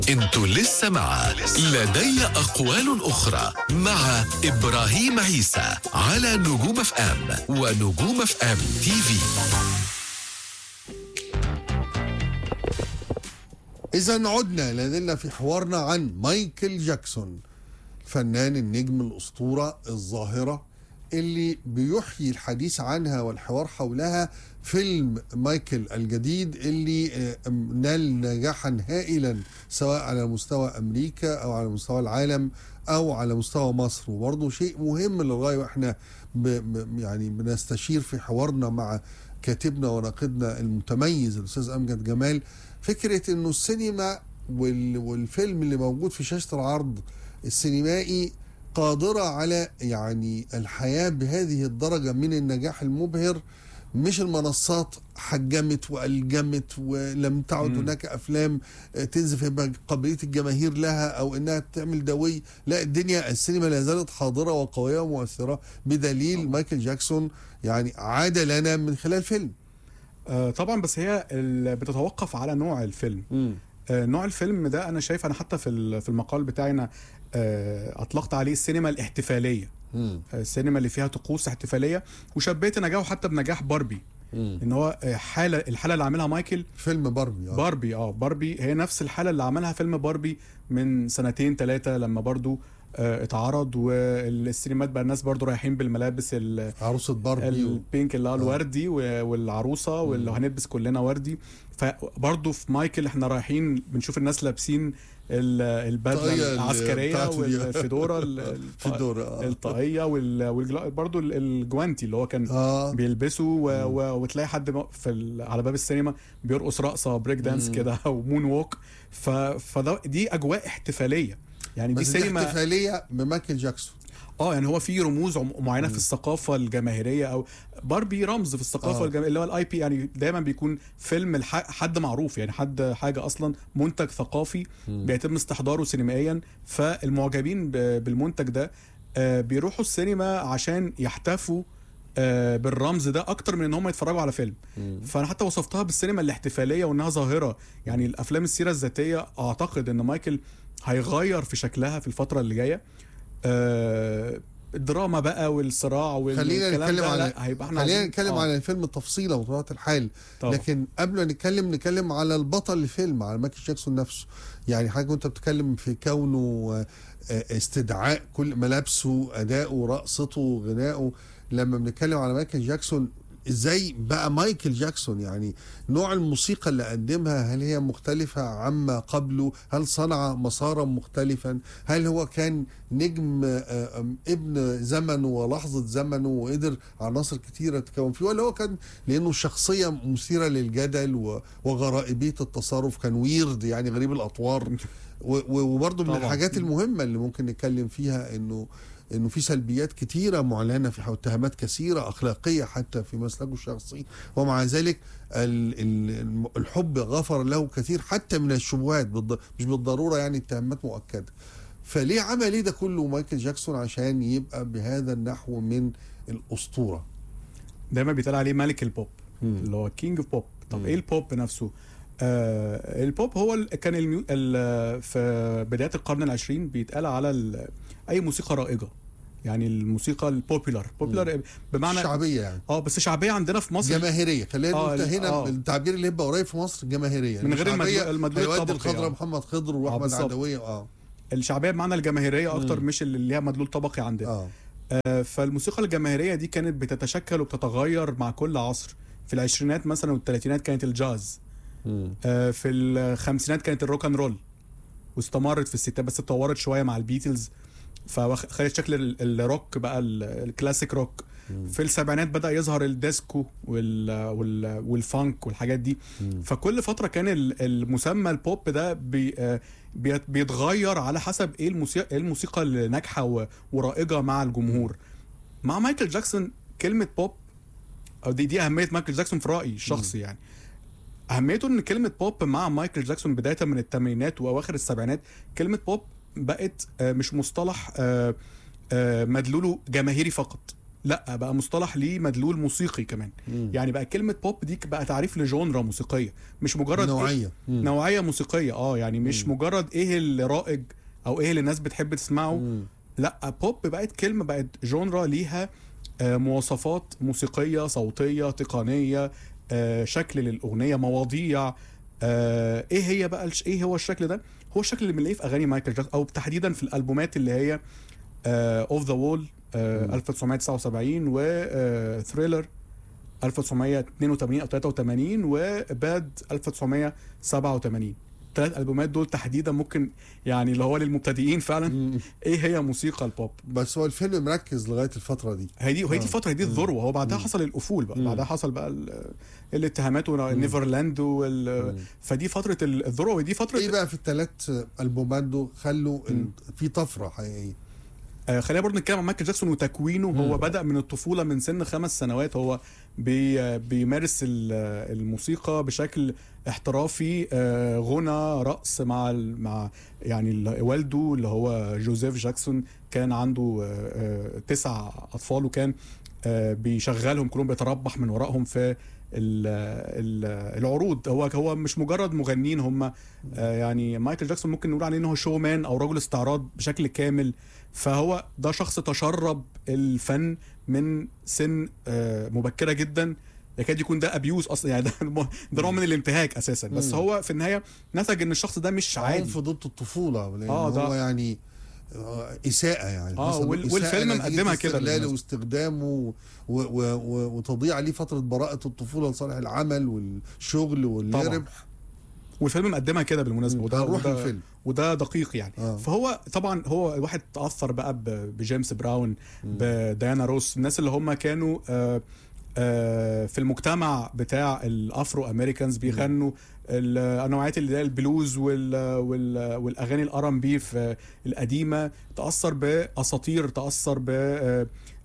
انتوا لسه مع لدي أقوال أخرى مع إبراهيم عيسى على نجوم اف ام ونجوم اف ام تي في إذا عدنا لازلنا في حوارنا عن مايكل جاكسون فنان النجم الأسطورة الظاهرة اللي بيحيي الحديث عنها والحوار حولها فيلم مايكل الجديد اللي آه، نال نجاحا هائلا سواء على مستوى أمريكا أو على مستوى العالم أو على مستوى مصر وبرضه شيء مهم للغاية وإحنا ب ب يعني بنستشير في حوارنا مع كاتبنا وناقدنا المتميز الأستاذ أمجد جمال فكرة إنه السينما وال والفيلم اللي موجود في شاشة العرض السينمائي قادرة على يعني الحياة بهذه الدرجة من النجاح المبهر مش المنصات حجمت وألجمت ولم تعد هناك أفلام آه، تنزل في قابلية الجماهير لها أو إنها تعمل دوي لا الدنيا السينما لا زالت حاضرة وقوية ومؤثرة بدليل مايكل جاكسون يعني عاد لنا من خلال فيلم آه، طبعا بس هي ال- بتتوقف على نوع الفيلم آه، نوع الفيلم ده انا شايف انا حتى في ال- في المقال بتاعي انا آه، اطلقت عليه السينما الاحتفاليه مم. آه، السينما اللي فيها طقوس احتفاليه وشبيت نجاحه حتى بنجاح باربي مم. ان هو آه، حاله الحاله اللي عاملها مايكل فيلم باربي آه. باربي اه باربي هي نفس الحاله اللي عملها فيلم باربي من سنتين ثلاثه لما برضو آه، اتعرض والسينمات بقى الناس برضو رايحين بالملابس ال- عروسة باربي و... البينك اللي هو الوردي و- والعروسه واللي هنلبس كلنا وردي فبرضه في مايكل احنا رايحين بنشوف الناس لابسين ال- البدله الطاقية العسكريه بتاعته دي. والفedora ال- فedora، آه. الطاقيه وال- والجلا- برضه ال- الجوانتي اللي هو كان آه. بيلبسه و... و... وتلاقي حد م- في ال... على باب السينما بيرقص رقصه بريك دانس كده او مون ووك ف... فده دي اجواء احتفاليه يعني دي بس دي سينما احتفالية بمايكل جاكسون اه يعني هو في رموز عم- معينه في الثقافه الجماهيريه او باربي رمز في الثقافه آه. آه. الجماهيريه اللي هو الاي بي يعني دايما بيكون فيلم الح... حد معروف يعني حد حاجه اصلا منتج ثقافي بيتم استحضاره سينمائيا فالمعجبين ب... بالمنتج ده آه بيروحوا السينما عشان يحتفوا آه بالرمز ده اكتر من ان هم يتفرجوا على فيلم فانا حتى وصفتها بالسينما الاحتفاليه وانها ظاهره يعني الافلام السيره الذاتيه اعتقد ان مايكل هيغير في شكلها في الفتره اللي جايه آه، الدراما بقى والصراع خلينا والكلام نتكلم ده على لا، هيبقى احنا خلينا عايزين- نتكلم آه. على الفيلم تفصيلا وطبيعه الحال طبعا. لكن قبل ما نتكلم نتكلم على البطل الفيلم على مايكل جاكسون نفسه يعني حاجه وانت بتتكلم في كونه آه، استدعاء كل ملابسه اداؤه رقصته غنائه لما بنتكلم على مايكل جاكسون ازاي بقى مايكل جاكسون يعني نوع الموسيقى اللي قدمها هل هي مختلفة عما قبله هل صنع مسارا مختلفا هل هو كان نجم آه، آم، ابن زمنه ولحظة زمنه وقدر عناصر كتيرة تكون فيه ولا هو كان لأنه شخصية مثيرة للجدل و- وغرائبية التصرف كان ويرد يعني غريب الأطوار و- و- وبرضه من طبعاً. الحاجات المهمة اللي ممكن نتكلم فيها إنه انه في سلبيات كتيره معلنه في اتهامات كثيره اخلاقيه حتى في مسلكه الشخصي ومع ذلك ال- ال- الحب غفر له كثير حتى من الشبهات بالض- مش بالضروره يعني اتهامات مؤكده فليه عمل ايه ده كله مايكل جاكسون عشان يبقى بهذا النحو من الاسطوره دايما بيتقال عليه ملك البوب مم. اللي هو كينج اوف بوب طب مم. ايه البوب نفسه آه البوب هو ال- كان الميو... ال... في بدايه القرن العشرين بيتقال على ال... اي موسيقى رائجه يعني الموسيقى البوبيلر بوبيلر بمعنى شعبيه يعني اه بس شعبيه عندنا في مصر جماهيريه خلينا آه، نقول هنا آه. التعبير اللي يبقى قريب في مصر جماهيريه من غير الشعبية المدلول- المدلول هيودي الطبقي، الخضراء آه. محمد خضر واحمد بالظبط. عدويه اه الشعبيه بمعنى الجماهيريه اكتر مم. مش اللي ليها مدلول طبقي عندنا اه آه، فالموسيقى الجماهيريه دي كانت بتتشكل وبتتغير مع كل عصر في العشرينات مثلا والثلاثينات كانت الجاز مم. آه، في الخمسينات كانت الروك اند رول واستمرت في الستات بس اتطورت شويه مع البيتلز فخدت شكل ال- الروك بقى ال- الكلاسيك روك في السبعينات بدا يظهر الديسكو وال وال والفانك والحاجات دي فكل فتره كان ال- المسمى البوب ده بي آه، بيت- بيتغير على حسب ايه الموسيقى ايه الموسيقى اللي ناجحه و- ورائجه مع الجمهور مع مايكل جاكسون كلمه بوب او دي دي اهميه مايكل جاكسون في رايي الشخصي يعني اهميته ان كلمه بوب مع مايكل جاكسون بدايه من الثمانينات واواخر السبعينات كلمه بوب بقت آه، مش مصطلح آه، آه، مدلوله جماهيري فقط لا بقى مصطلح ليه مدلول موسيقي كمان مم. يعني بقى كلمه بوب دي بقى تعريف لجونرا موسيقيه مش مجرد إيه؟ نوعيه مم. نوعيه موسيقيه اه يعني مش مم. مجرد ايه اللي رائج او ايه اللي الناس بتحب تسمعه مم. لا بوب بقت كلمه بقت جونرا ليها آه، مواصفات موسيقيه صوتيه تقنيه آه، شكل للاغنيه مواضيع آه، ايه هي بقى الش- ايه هو الشكل ده هو الشكل اللي بنلاقيه في اغاني مايكل جاكسون او تحديدا في الالبومات اللي هي اوف ذا وول مم. 1979 وثريلر 1982 او 83 وباد 1987 الثلاث البومات دول تحديدا ممكن يعني اللي هو للمبتدئين فعلا مم. ايه هي موسيقى البوب بس هو الفيلم مركز لغايه الفتره دي هي دي وهي دي آه. الفتره دي الذروه هو بعدها حصل الافول بقى مم. بعدها حصل بقى ال- الاتهامات ونيفرلاند وال... مم. فدي فتره ال- الذروه ودي فتره ايه بقى في الثلاث البومات دول خلوا ال- في طفره حقيقيه آه خلينا برضه نتكلم عن مايكل جاكسون وتكوينه هو بدا من الطفوله من سن خمس سنوات هو بي بيمارس ال- الموسيقى بشكل احترافي آه غنى رقص مع ال- مع يعني ال- والده اللي هو جوزيف جاكسون كان عنده آه آه تسع اطفال وكان آه بيشغلهم كلهم بيتربح من ورائهم في ال- ال- العروض هو هو مش مجرد مغنيين هم آه يعني مايكل جاكسون ممكن نقول عليه انه شو مان او رجل استعراض بشكل كامل فهو ده شخص تشرب الفن من سن آه، مبكره جدا يكاد يكون ده ابيوز اصلا يعني ده ده نوع من الانتهاك اساسا بس مم. هو في النهايه نتج ان الشخص ده مش عادي عنف ضد الطفوله لان آه، ده- هو يعني آه، اساءه يعني آه، حصل وال- إساءة والفيلم نتيجة مقدمها كده استغلاله بالمناسبة. واستخدامه و- و- و- وتضييع عليه فتره براءه الطفوله لصالح العمل والشغل طبعاً. والربح والفيلم مقدمها كده بالمناسبه وده روح وده, الفيلم وده دقيق يعني آه. فهو طبعا هو الواحد تاثر بقى ب- بجيمس براون بديانا روس الناس اللي هم كانوا آه، آه، في المجتمع بتاع الافرو امريكانز بيغنوا ال- نوعيات اللي هي البلوز وال وال والاغاني الار ام بي في القديمه تاثر باساطير تاثر ب آه،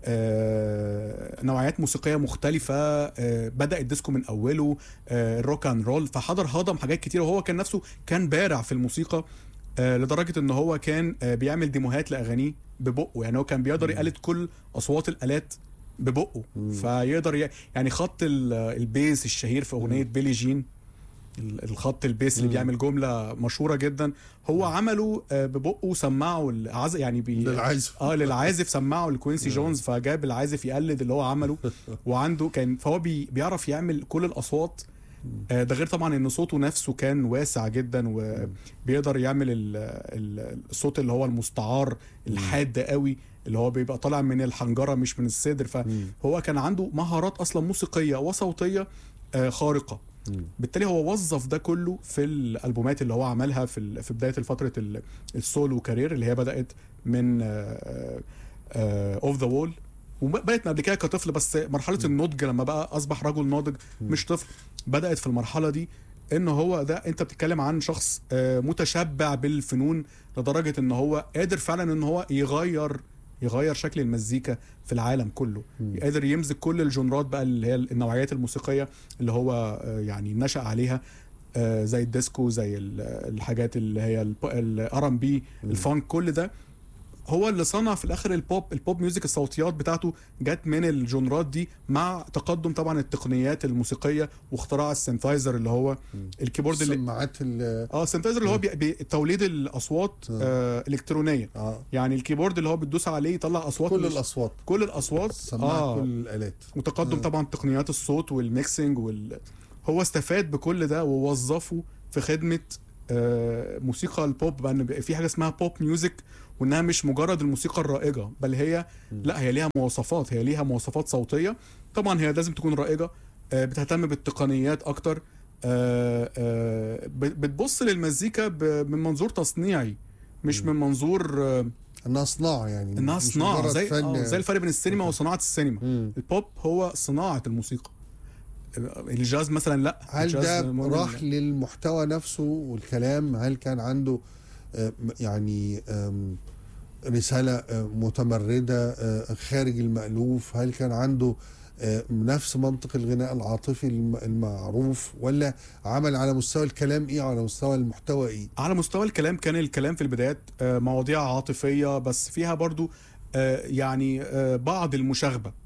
آه، نوعيات موسيقيه مختلفه آه، بدا الديسكو من اوله آه، الروك اند رول فحضر هضم حاجات كتير وهو كان نفسه كان بارع في الموسيقى آه، لدرجه ان هو كان آه، بيعمل ديموهات لاغانيه ببقه يعني هو كان بيقدر يقلد كل اصوات الالات ببقه فيقدر ي... يعني خط ال- البيس الشهير في اغنيه بيلي جين ال- الخط البيس اللي مم. بيعمل جمله مشهوره جدا هو عمله آه، ببقه وسمعه العز... يعني بي... للعزف اه للعازف سمعه لكوينسي جونز فجاب العازف يقلد اللي هو عمله وعنده كان فهو بي بيعرف يعمل كل الاصوات آه، ده غير طبعا ان صوته نفسه كان واسع جدا وبيقدر يعمل ال- ال- الصوت اللي هو المستعار الحاد قوي اللي هو بيبقى طالع من الحنجره مش من الصدر فهو كان عنده مهارات اصلا موسيقيه وصوتيه آه، خارقه مم. بالتالي هو وظف ده كله في الالبومات اللي هو عملها في ال- في بدايه فتره ال- السولو كارير اللي هي بدات من اوف ذا وول وبدات من قبل كده كطفل بس مرحله النضج لما بقى اصبح رجل ناضج مش طفل بدات في المرحله دي ان هو ده انت بتتكلم عن شخص آه، متشبع بالفنون لدرجه ان هو قادر فعلا ان هو يغير يغير شكل المزيكا في العالم كله قادر يمزج كل الجنرات بقى اللي هي النوعيات الموسيقيه اللي هو آه، يعني نشأ عليها آه، زي الديسكو زي ال- الحاجات اللي هي الار ام بي الفانك كل ده هو اللي صنع في الاخر البوب البوب ميوزك الصوتيات بتاعته جت من الجونرات دي مع تقدم طبعا التقنيات الموسيقيه واختراع السنتايزر اللي هو الكيبورد اللي السماعات ال- اه السنتايزر اللي هو بي... بي... توليد الاصوات آه الكترونيه اه يعني الكيبورد اللي هو بتدوس عليه يطلع اصوات كل مش- الاصوات كل الاصوات سماعه كل الالات وتقدم طبعا تقنيات الصوت والميكسينج وال... هو استفاد بكل ده ووظفه في خدمه آه، موسيقى البوب بقى ان بقى في حاجه اسمها بوب ميوزك وانها مش مجرد الموسيقى الرائجه بل هي لا هي ليها مواصفات هي ليها مواصفات صوتيه طبعا هي لازم تكون رائجه آه، بتهتم بالتقنيات اكتر آه، آه، ب- بتبص للمزيكا ب- من منظور تصنيعي مش من منظور آه، انها صناعه يعني انها مش صناعه مجرد زي فن آه، زي الفرق بين السينما وصناعه السينما مم. البوب هو صناعه الموسيقى الجاز مثلا لا هل الجاز ده مهم- راح للمحتوى نفسه والكلام هل كان عنده آه، يعني آم، رسالة آه، متمردة آه، خارج المألوف هل كان عنده آه، نفس منطق الغناء العاطفي الم- المعروف ولا عمل على مستوى الكلام ايه على مستوى المحتوى ايه على مستوى الكلام كان الكلام في البدايات آه، مواضيع عاطفيه بس فيها برضو آه، يعني آه، بعض المشاغبه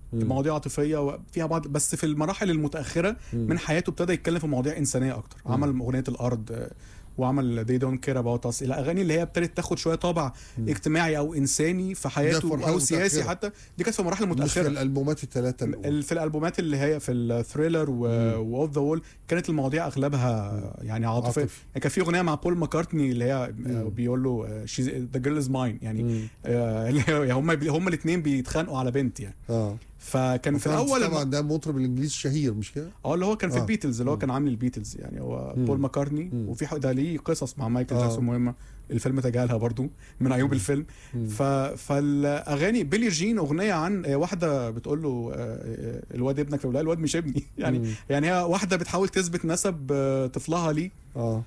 مواضيع عاطفيه وفيها بعض بس في المراحل المتاخره من حياته ابتدى يتكلم في مواضيع انسانيه اكتر عمل اغنيه الارض آه، وعمل they don't care about us الاغاني اللي هي ابتدت تاخد شويه طابع اجتماعي او انساني في ده في حياته مرحلة او سياسي متأخرة. حتى دي كانت في مراحل مش في متاخره الالبومات الثلاثه الأولى. ال- في الالبومات اللي هي في الثريلر واوف ذا وول كانت المواضيع اغلبها يعني عاطفيه عاطفي. يعني كان في اغنيه مع بول ماكارتني اللي هي آه، بيقول له ذا جيرل از ماين يعني مم. آه، اللي هي هم هم الاثنين بيتخانقوا على بنت يعني اه فكان في فرانس الاول طبعا ده مطرب الانجليزي الشهير مش كده؟ اه اللي هو كان في آه. البيتلز اللي هو كان عامل البيتلز يعني هو مم. بول ماكارتني مم. وفي حق- ده ليه قصص مع مايكل آه. جاكسون مهمه الفيلم تجاهلها برضو من عيوب الفيلم مم. ف... فالاغاني بيلي جين اغنيه عن آه، واحده بتقول له آه، آه، الواد ابنك فبقول لها الواد مش ابني يعني مم. يعني هي واحده بتحاول تثبت نسب آه، طفلها ليه اه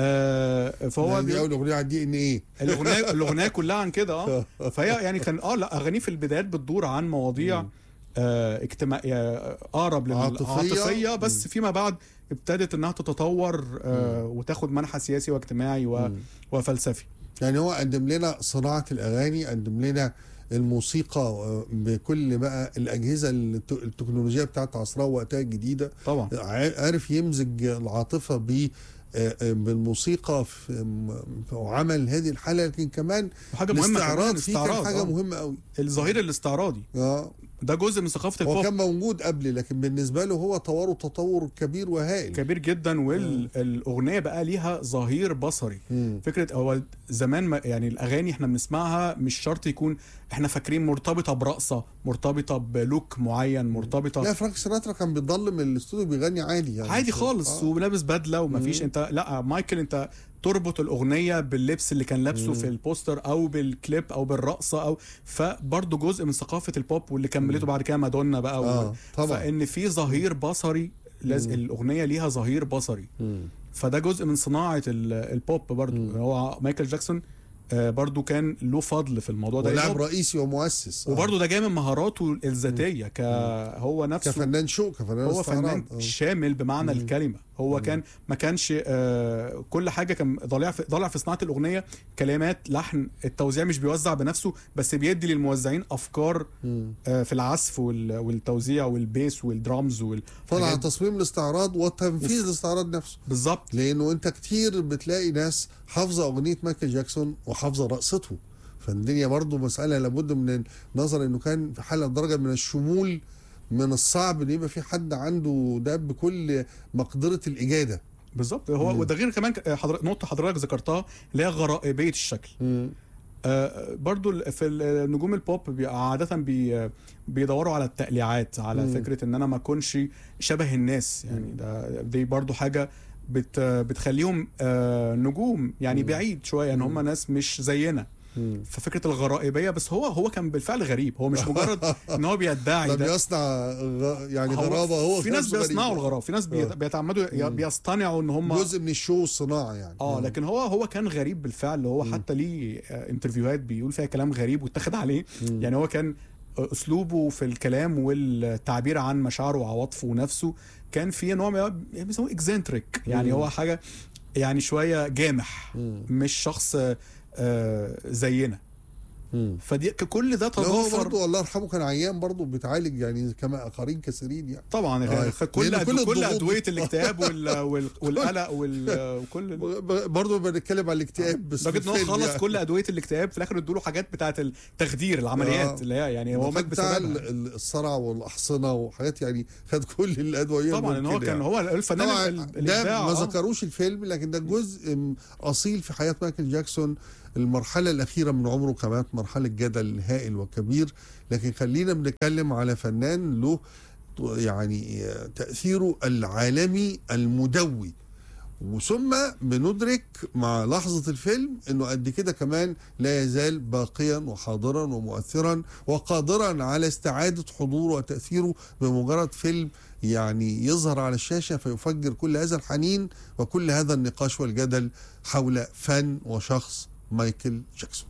آه، فهو هو دي بيقول- اول اغنيه على الدي ان ايه الاغنيه الاغنيه كلها عن كده اه فهي يعني كان اه لا اغانيه في البدايات بتدور عن مواضيع آه اجتماع آه، اقرب عاطفية. للعاطفيه بس فيما بعد ابتدت انها تتطور آه وتاخد منحى سياسي واجتماعي و- وفلسفي يعني هو قدم لنا صناعه الاغاني قدم لنا الموسيقى آه، بكل بقى الاجهزه الت- التكنولوجيه بتاعت عصرها ووقتها الجديده طبعا ع- عارف يمزج العاطفه ب آه، آه، بالموسيقى في م- في عمل هذه الحاله لكن كمان وحاجه مهمه كمان الاستعراض فيه كان الاستعراض حاجه آه. مهمه قوي الظهير الاستعراضي اه ده جزء من ثقافه هو البوب كان موجود قبل لكن بالنسبه له هو طوره تطور كبير وهائل كبير جدا والاغنيه بقى ليها ظهير بصري مم. فكره هو زمان ما يعني الاغاني احنا بنسمعها مش شرط يكون احنا فاكرين مرتبطه برقصه مرتبطه بلوك معين مرتبطه لا فرانك سيناترا كان بيضلم الاستوديو بيغني عادي يعني عادي خالص آه. ولابس بدله ومفيش انت لا مايكل انت تربط الاغنيه باللبس اللي كان لابسه في البوستر او بالكليب او بالرقصه او فبرضه جزء من ثقافه البوب واللي كملته بعد كده مادونا بقى آه، و... طبعا. فان في ظهير بصري لازم الاغنيه ليها ظهير بصري مم. فده جزء من صناعه ال- البوب برضه هو مايكل جاكسون آه، برضه كان له فضل في الموضوع ده ولاعب هو- رئيسي ومؤسس آه. وبرضه ده جاي من مهاراته الذاتيه كهو نفسه كفنان شو كفنان هو استعراض. فنان آه. شامل بمعنى الكلمه هو كان ما كانش آه كل حاجه كان ضالع في ضالع في صناعه الاغنيه كلمات لحن التوزيع مش بيوزع بنفسه بس بيدي للموزعين افكار مم. آه في العزف وال- والتوزيع والبيس والدرامز وال طلع حاجات- تصميم الاستعراض وتنفيذ الاستعراض نفسه بالظبط لانه انت كتير بتلاقي ناس حافظه اغنيه مايكل جاكسون وحافظه رقصته فالدنيا برضو مساله لابد من النظر انه كان في حاله درجه من الشمول من الصعب ان يبقى في حد عنده ده بكل مقدره الاجاده بالظبط هو وده غير كمان ك- حضر... نقطه حضرتك ذكرتها اللي هي غرائبيه الشكل آه، برضو ال- في ال- نجوم البوب بي- عادة بي بيدوروا على التقليعات على مم. فكرة ان انا ما اكونش شبه الناس يعني ده دي برضو حاجة بت بتخليهم آه، نجوم يعني بعيد شوية ان هم ناس مش زينا ففكرة الغرائبية بس هو هو كان بالفعل غريب هو مش مجرد ان هو بيدعي ده ده بيصنع غ- يعني هو غرابه هو في ناس نفسه غريب. بيصنعوا الغرابة في ناس بيت- آه. بيتعمدوا ي- بيصطنعوا ان هم جزء من الشو والصناعه يعني اه لكن هو هو كان غريب بالفعل هو حتى ليه آه، انترفيوهات بيقول فيها كلام غريب واتخذ عليه يعني هو كان آه، اسلوبه في الكلام والتعبير عن مشاعره وعواطفه ونفسه كان فيه نوع من يعني بيسموه اكزنتريك يعني هو حاجه يعني شويه جامح مش شخص آه، آه، زينا مم. فدي كل ده لا هو تضافر برضه الله يرحمه كان عيان برضه بيتعالج يعني كما اخرين كثيرين يعني طبعا آه، كل لأن كل, كل كل الضغوط- ادويه الاكتئاب وال- وال- والقلق وال- وكل برضه بنتكلم على الاكتئاب بس لدرجه ان هو في الفيلم خلص يعني. كل ادويه الاكتئاب في الاخر ادوا له حاجات بتاعه التخدير العمليات آه. اللي هي يعني هو مات بتاع ال- بسببها ال- الصرع والاحصنه وحاجات يعني خد كل الادويه طبعا ان هو الممكنة كان يعني. هو الفنان طبعا ال- ده الابداع ما آه. ذكروش الفيلم لكن ده جزء م- اصيل في حياه مايكل جاكسون المرحله الاخيره من عمره كانت مرحله جدل هائل وكبير لكن خلينا بنتكلم على فنان له يعني تاثيره العالمي المدوي وثم بندرك مع لحظة الفيلم انه قد كده كمان لا يزال باقيا وحاضرا ومؤثرا وقادرا على استعادة حضوره وتأثيره بمجرد فيلم يعني يظهر على الشاشة فيفجر كل هذا الحنين وكل هذا النقاش والجدل حول فن وشخص مايكل جاكسون